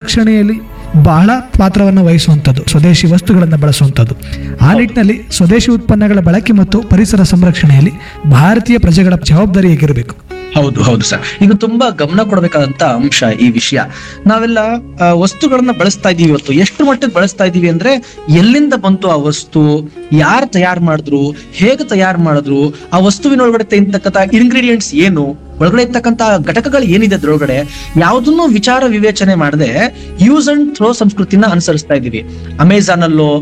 ಸಂರಕ್ಷಣೆಯಲ್ಲಿ ಬಹಳ ಪಾತ್ರವನ್ನು ವಹಿಸುವಂಥದ್ದು ಸ್ವದೇಶಿ ವಸ್ತುಗಳನ್ನು ಬಳಸುವಂಥದ್ದು ಆ ನಿಟ್ಟಿನಲ್ಲಿ ಸ್ವದೇಶಿ ಉತ್ಪನ್ನಗಳ ಬಳಕೆ ಮತ್ತು ಪರಿಸರ ಸಂರಕ್ಷಣೆಯಲ್ಲಿ ಭಾರತೀಯ ಪ್ರಜೆಗಳ ಜವಾಬ್ದಾರಿ ಹೇಗಿರಬೇಕು ಹೌದು ಹೌದು ಸರ್ ಇದು ತುಂಬಾ ಗಮನ ಕೊಡಬೇಕಾದಂತ ಅಂಶ ಈ ವಿಷಯ ನಾವೆಲ್ಲ ಆ, ವಸ್ತುಗಳನ್ನ ಬಳಸ್ತಾ ಇದೀವಿ ಇವತ್ತು ಎಷ್ಟು ಮಟ್ಟಕ್ಕೆ ಬಳಸ್ತಾ ಇದೀವಿ ಅಂದ್ರೆ ಎಲ್ಲಿಂದ ಬಂತು ಆ ವಸ್ತು ಯಾರು ತಯಾರು ಮಾಡಿದ್ರು ಹೇಗೆ ತಯಾರು ಮಾಡಿದ್ರು ಆ ವಸ್ತುವಿನೊಳಗಡೆ ಇರ್ತಕ್ಕಂಥ ಇಂಗ್ರೀಡಿಯೆಂಟ್ಸ್ ಏನು ಒಳಗಡೆ ಇರ್ತಕ್ಕಂಥ ಘಟಕಗಳು ಏನಿದೆ ಅದ್ರೊಳಗಡೆ ಯಾವುದನ್ನು ವಿಚಾರ ವಿವೇಚನೆ ಮಾಡದೆ ಯೂಸ್ ಅಂಡ್ ಥ್ರೋ ಸಂಸ್ಕೃತಿನ ಅನುಸರಿಸ್ತಾ ಇದೀವಿ ಅಮೆಝಾನ್ ಅಲ್ಲೋ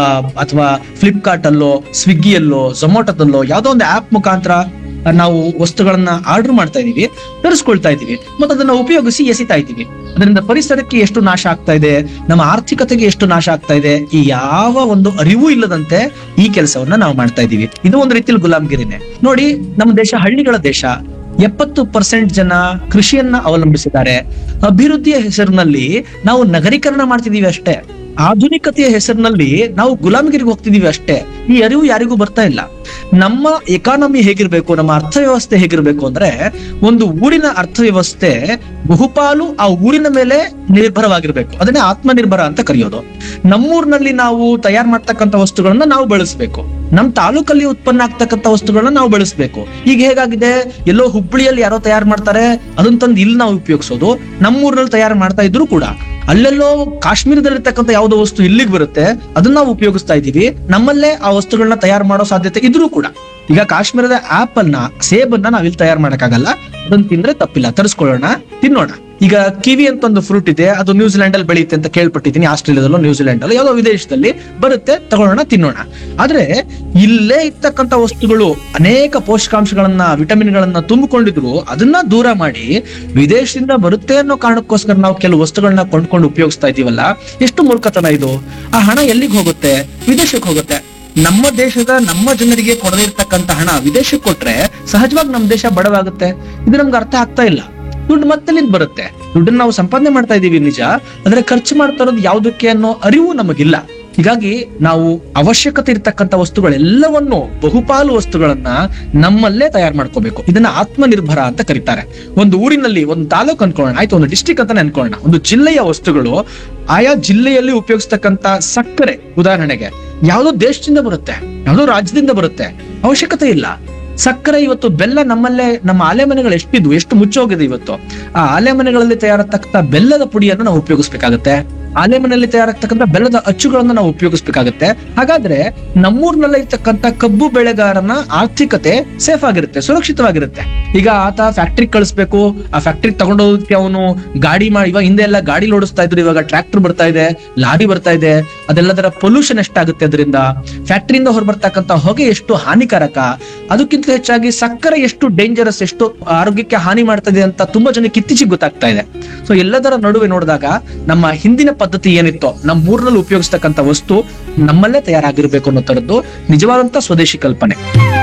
ಅಥವಾ ಫ್ಲಿಪ್ಕಾರ್ಟ್ ಅಲ್ಲೋ ಸ್ವಿಗ್ಗಿಯಲ್ಲೋ ಝೊಮ್ಯಾಟೋದಲ್ಲೋ ಯಾವುದೋ ಒಂದು ಆಪ್ ಮುಖಾಂತರ ನಾವು ವಸ್ತುಗಳನ್ನ ಆರ್ಡರ್ ಮಾಡ್ತಾ ಇದೀವಿ ತರಿಸ್ಕೊಳ್ತಾ ಇದೀವಿ ಮತ್ತೆ ಅದನ್ನ ಉಪಯೋಗಿಸಿ ಎಸಿತಾ ಇದೀವಿ ಅದರಿಂದ ಪರಿಸರಕ್ಕೆ ಎಷ್ಟು ನಾಶ ಆಗ್ತಾ ಇದೆ ನಮ್ಮ ಆರ್ಥಿಕತೆಗೆ ಎಷ್ಟು ನಾಶ ಆಗ್ತಾ ಇದೆ ಈ ಯಾವ ಒಂದು ಅರಿವು ಇಲ್ಲದಂತೆ ಈ ಕೆಲಸವನ್ನ ನಾವು ಮಾಡ್ತಾ ಇದೀವಿ ಇದು ಒಂದು ರೀತಿಯಲ್ಲಿ ಗುಲಾಮ್ಗಿರಿನೇ ನೋಡಿ ನಮ್ಮ ದೇಶ ಹಳ್ಳಿಗಳ ದೇಶ ಎಪ್ಪತ್ತು ಪರ್ಸೆಂಟ್ ಜನ ಕೃಷಿಯನ್ನ ಅವಲಂಬಿಸಿದ್ದಾರೆ ಅಭಿವೃದ್ಧಿಯ ಹೆಸರಿನಲ್ಲಿ ನಾವು ನಗರೀಕರಣ ಮಾಡ್ತಿದೀವಿ ಅಷ್ಟೇ ಆಧುನಿಕತೆಯ ಹೆಸರಿನಲ್ಲಿ ನಾವು ಗುಲಾಮಗಿರಿಗೆ ಹೋಗ್ತಿದೀವಿ ಅಷ್ಟೇ ಈ ಅರಿವು ಯಾರಿಗೂ ಬರ್ತಾ ಇಲ್ಲ ನಮ್ಮ ಎಕಾನಮಿ ಹೇಗಿರ್ಬೇಕು ನಮ್ಮ ಅರ್ಥವ್ಯವಸ್ಥೆ ಹೇಗಿರ್ಬೇಕು ಅಂದ್ರೆ ಒಂದು ಊರಿನ ಅರ್ಥವ್ಯವಸ್ಥೆ ಬಹುಪಾಲು ಆ ಊರಿನ ಮೇಲೆ ನಿರ್ಭರವಾಗಿರ್ಬೇಕು ಅದನ್ನೇ ಆತ್ಮನಿರ್ಭರ ಅಂತ ಕರೆಯೋದು ನಮ್ಮೂರಿನಲ್ಲಿ ನಾವು ತಯಾರು ಮಾಡ್ತಕ್ಕಂಥ ವಸ್ತುಗಳನ್ನ ನಾವು ಬಳಸಬೇಕು ನಮ್ ತಾಲೂಕಲ್ಲಿ ಉತ್ಪನ್ನ ಆಗ್ತಕ್ಕಂಥ ವಸ್ತುಗಳನ್ನ ನಾವು ಬಳಸಬೇಕು ಈಗ ಹೇಗಾಗಿದೆ ಎಲ್ಲೋ ಹುಬ್ಬಳ್ಳಿಯಲ್ಲಿ ಯಾರೋ ತಯಾರು ಮಾಡ್ತಾರೆ ಅದನ್ನ ತಂದು ಇಲ್ಲಿ ನಾವು ಉಪಯೋಗಿಸೋದು ನಮ್ಮೂರಿನಲ್ಲಿ ತಯಾರು ಮಾಡ್ತಾ ಇದ್ರು ಕೂಡ ಅಲ್ಲೆಲ್ಲೋ ಕಾಶ್ಮೀರದಲ್ಲಿರ್ತಕ್ಕಂಥ ಯಾವುದೋ ವಸ್ತು ಇಲ್ಲಿಗೆ ಬರುತ್ತೆ ಅದನ್ನ ನಾವು ಉಪಯೋಗಿಸ್ತಾ ಇದೀವಿ ನಮ್ಮಲ್ಲೇ ಆ ವಸ್ತುಗಳನ್ನ ತಯಾರು ಮಾಡೋ ಸಾಧ್ಯತೆ ಇದ್ರೂ ಕೂಡ ಈಗ ಕಾಶ್ಮೀರದ ಆಪಲ್ ನ ಸೇಬನ್ನ ನಾವಿಲ್ಲಿ ತಯಾರು ಮಾಡಕ್ಕಾಗಲ್ಲ ಅದನ್ನ ತಿಂದ್ರೆ ತಪ್ಪಿಲ್ಲ ತರಿಸ್ಕೊಳ್ಳೋಣ ತಿನ್ನೋಣ ಈಗ ಕಿವಿ ಅಂತ ಒಂದು ಫ್ರೂಟ್ ಇದೆ ಅದು ನ್ಯೂಜಿಲೆಂಡ್ ಅಲ್ಲಿ ಬೆಳೆಯುತ್ತೆ ಅಂತ ಕೇಳ್ಪಟ್ಟಿದ್ದೀನಿ ಆಸ್ಟ್ರೇಲಿಯಾದಲ್ಲೋ ನ್ಯೂಜಿಲೆಂಡ್ ಅಲ್ಲೋ ಯಾವುದೋ ವಿದೇಶದಲ್ಲಿ ಬರುತ್ತೆ ತಗೊಳ್ಳೋಣ ತಿನ್ನೋಣ ಆದ್ರೆ ಇಲ್ಲೇ ಇರ್ತಕ್ಕಂಥ ವಸ್ತುಗಳು ಅನೇಕ ಪೋಷಕಾಂಶಗಳನ್ನ ವಿಟಮಿನ್ಗಳನ್ನ ತುಂಬಿಕೊಂಡಿದ್ರು ಅದನ್ನ ದೂರ ಮಾಡಿ ವಿದೇಶದಿಂದ ಬರುತ್ತೆ ಅನ್ನೋ ಕಾರಣಕ್ಕೋಸ್ಕರ ನಾವು ಕೆಲವು ವಸ್ತುಗಳನ್ನ ಕೊಂಡ್ಕೊಂಡು ಉಪಯೋಗಿಸ್ತಾ ಇದೀವಲ್ಲ ಎಷ್ಟು ಮೂರ್ಖತನ ಇದು ಆ ಹಣ ಎಲ್ಲಿಗೆ ಹೋಗುತ್ತೆ ವಿದೇಶಕ್ಕೆ ಹೋಗುತ್ತೆ ನಮ್ಮ ದೇಶದ ನಮ್ಮ ಜನರಿಗೆ ಕೊಡದೇ ಇರ್ತಕ್ಕಂಥ ಹಣ ವಿದೇಶಕ್ಕೆ ಕೊಟ್ರೆ ಸಹಜವಾಗಿ ನಮ್ಮ ದೇಶ ಬಡವಾಗುತ್ತೆ ಇದು ನಮ್ಗೆ ಅರ್ಥ ಆಗ್ತಾ ಇಲ್ಲ ದುಡ್ಡು ಮತ್ತೆಲ್ಲಿಂದ ಬರುತ್ತೆ ದುಡ್ಡನ್ನ ನಾವು ಸಂಪಾದನೆ ಮಾಡ್ತಾ ಇದೀವಿ ನಿಜ ಆದ್ರೆ ಖರ್ಚು ಮಾಡ್ತಾ ಇರೋದು ಯಾವುದಕ್ಕೆ ಅನ್ನೋ ಅರಿವು ನಮಗಿಲ್ಲ ಹೀಗಾಗಿ ನಾವು ಅವಶ್ಯಕತೆ ಇರ್ತಕ್ಕಂಥ ವಸ್ತುಗಳೆಲ್ಲವನ್ನು ಬಹುಪಾಲು ವಸ್ತುಗಳನ್ನ ನಮ್ಮಲ್ಲೇ ತಯಾರು ಮಾಡ್ಕೋಬೇಕು ಇದನ್ನ ಆತ್ಮನಿರ್ಭರ ಅಂತ ಕರೀತಾರೆ ಒಂದು ಊರಿನಲ್ಲಿ ಒಂದು ತಾಲೂಕು ಅನ್ಕೊಳ್ಳೋಣ ಆಯ್ತು ಒಂದು ಡಿಸ್ಟಿಕ್ ಅಂತಾನೆ ಅನ್ಕೊಳ್ಳೋಣ ಒಂದು ಜಿಲ್ಲೆಯ ವಸ್ತುಗಳು ಆಯಾ ಜಿಲ್ಲೆಯಲ್ಲಿ ಉಪಯೋಗಿಸ್ತಕ್ಕಂಥ ಸಕ್ಕರೆ ಉದಾಹರಣೆಗೆ ಯಾವುದೋ ದೇಶದಿಂದ ಬರುತ್ತೆ ಯಾವುದೋ ರಾಜ್ಯದಿಂದ ಬರುತ್ತೆ ಅವಶ್ಯಕತೆ ಇಲ್ಲ ಸಕ್ಕರೆ ಇವತ್ತು ಬೆಲ್ಲ ನಮ್ಮಲ್ಲೇ ನಮ್ಮ ಆಲೆ ಮನೆಗಳು ಎಷ್ಟಿದ್ವು ಎಷ್ಟು ಮುಚ್ಚೋಗಿದೆ ಇವತ್ತು ಆ ಆಲೆ ಮನೆಗಳಲ್ಲಿ ತಯಾರಾಗ್ತಕ್ಕಂಥ ಬೆಲ್ಲದ ಪುಡಿಯನ್ನು ನಾವು ಉಪಯೋಗಿಸ್ಬೇಕಾಗತ್ತೆ ಆಲೆ ಮನೆಯಲ್ಲಿ ತಯಾರಾಗ್ತಕ್ಕಂಥ ಬೆಲ್ಲದ ಅಚ್ಚುಗಳನ್ನು ನಾವು ಉಪಯೋಗಿಸ್ಬೇಕಾಗತ್ತೆ ಹಾಗಾದ್ರೆ ನಮ್ಮೂರ್ನಲ್ಲೇ ಇರ್ತಕ್ಕಂಥ ಕಬ್ಬು ಬೆಳೆಗಾರನ ಆರ್ಥಿಕತೆ ಸೇಫ್ ಆಗಿರುತ್ತೆ ಸುರಕ್ಷಿತವಾಗಿರುತ್ತೆ ಈಗ ಆತ ಫ್ಯಾಕ್ಟ್ರಿ ಕಳಿಸ್ಬೇಕು ಆ ಫ್ಯಾಕ್ಟ್ರಿ ತಗೊಂಡೋದಕ್ಕೆ ಅವನು ಗಾಡಿ ಮಾಡಿ ಇವಾಗ ಹಿಂದೆ ಎಲ್ಲ ಗಾಡಿ ಓಡಿಸ್ತಾ ಇದ್ರು ಇವಾಗ ಟ್ರ್ಯಾಕ್ಟರ್ ಬರ್ತಾ ಇದೆ ಲಾರಿ ಬರ್ತಾ ಇದೆ ಅದೆಲ್ಲದರ ಪೊಲ್ಯೂಷನ್ ಎಷ್ಟಾಗುತ್ತೆ ಅದರಿಂದ ಫ್ಯಾಕ್ಟ್ರಿಯಿಂದ ಹೊರಬರ್ತಕ್ಕಂಥ ಹೊಗೆ ಎಷ್ಟು ಹಾನಿಕಾರಕ ಅದಕ್ಕಿಂತ ಹೆಚ್ಚಾಗಿ ಸಕ್ಕರೆ ಎಷ್ಟು ಡೇಂಜರಸ್ ಎಷ್ಟು ಆರೋಗ್ಯಕ್ಕೆ ಹಾನಿ ಮಾಡ್ತದೆ ಅಂತ ತುಂಬಾ ಜನಕ್ಕೆ ಇತ್ತೀಚೆಗೆ ಗೊತ್ತಾಗ್ತಾ ಇದೆ ಸೊ ಎಲ್ಲದರ ನಡುವೆ ನೋಡಿದಾಗ ನಮ್ಮ ಹಿಂದಿನ ಪದ್ಧತಿ ಏನಿತ್ತೋ ನಮ್ಮ ಊರಿನಲ್ಲಿ ಉಪಯೋಗಿಸ್ತಕ್ಕಂಥ ವಸ್ತು ನಮ್ಮಲ್ಲೇ ತಯಾರಾಗಿರ್ಬೇಕು ಅನ್ನೋ ತರದ್ದು ನಿಜವಾದಂತ ಸ್ವದೇಶಿ ಕಲ್ಪನೆ